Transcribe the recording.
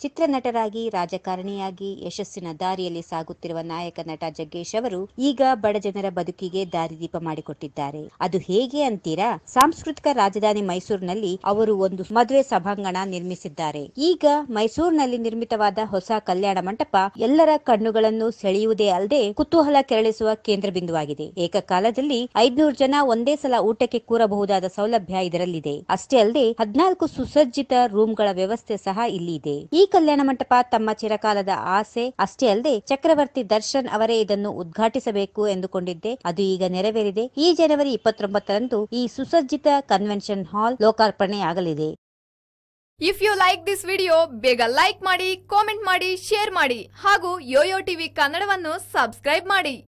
ಚಿತ್ರನಟರಾಗಿ ರಾಜಕಾರಣಿಯಾಗಿ ಯಶಸ್ಸಿನ ದಾರಿಯಲ್ಲಿ ಸಾಗುತ್ತಿರುವ ನಾಯಕ ನಟ ಜಗ್ಗೇಶ್ ಅವರು ಈಗ ಬಡ ಜನರ ಬದುಕಿಗೆ ದಾರಿದೀಪ ಮಾಡಿಕೊಟ್ಟಿದ್ದಾರೆ ಅದು ಹೇಗೆ ಅಂತೀರಾ ಸಾಂಸ್ಕೃತಿಕ ರಾಜಧಾನಿ ಮೈಸೂರಿನಲ್ಲಿ ಅವರು ಒಂದು ಮದುವೆ ಸಭಾಂಗಣ ನಿರ್ಮಿಸಿದ್ದಾರೆ ಈಗ ಮೈಸೂರಿನಲ್ಲಿ ನಿರ್ಮಿತವಾದ ಹೊಸ ಕಲ್ಯಾಣ ಮಂಟಪ ಎಲ್ಲರ ಕಣ್ಣುಗಳನ್ನು ಸೆಳೆಯುವುದೇ ಅಲ್ಲದೆ ಕುತೂಹಲ ಕೆರಳಿಸುವ ಕೇಂದ್ರ ಬಿಂದುವಾಗಿದೆ ಏಕಕಾಲದಲ್ಲಿ ಐದ್ನೂರು ಜನ ಒಂದೇ ಸಲ ಊಟಕ್ಕೆ ಕೂರಬಹುದಾದ ಸೌಲಭ್ಯ ಇದರಲ್ಲಿದೆ ಅಷ್ಟೇ ಅಲ್ಲದೆ ಹದಿನಾಲ್ಕು ಸುಸಜ್ಜಿತ ರೂಮ್ಗಳ ವ್ಯವಸ್ಥೆ ಸಹ ಇಲ್ಲಿ ಇದೆ ಈ ಕಲ್ಯಾಣ ಮಂಟಪ ತಮ್ಮ ಚಿರಕಾಲದ ಆಸೆ ಅಷ್ಟೇ ಅಲ್ಲದೆ ಚಕ್ರವರ್ತಿ ದರ್ಶನ್ ಅವರೇ ಇದನ್ನು ಉದ್ಘಾಟಿಸಬೇಕು ಎಂದುಕೊಂಡಿದ್ದೆ ಅದು ಈಗ ನೆರವೇರಿದೆ ಈ ಜನವರಿ ಇಪ್ಪತ್ತೊಂಬತ್ತರಂದು ಈ ಸುಸಜ್ಜಿತ ಕನ್ವೆನ್ಷನ್ ಹಾಲ್ ಲೋಕಾರ್ಪಣೆಯಾಗಲಿದೆ if you like this video ಬೇಗ ಲೈಕ್ ಮಾಡಿ ಕಾಮೆಂಟ್ ಮಾಡಿ ಶೇರ್ ಮಾಡಿ ಹಾಗೂ ಯೋಯೋ ಟಿವಿ ಕನ್ನಡವನ್ನು ಸಬ್ಸ್ಕ್ರೈಬ್ ಮಾಡಿ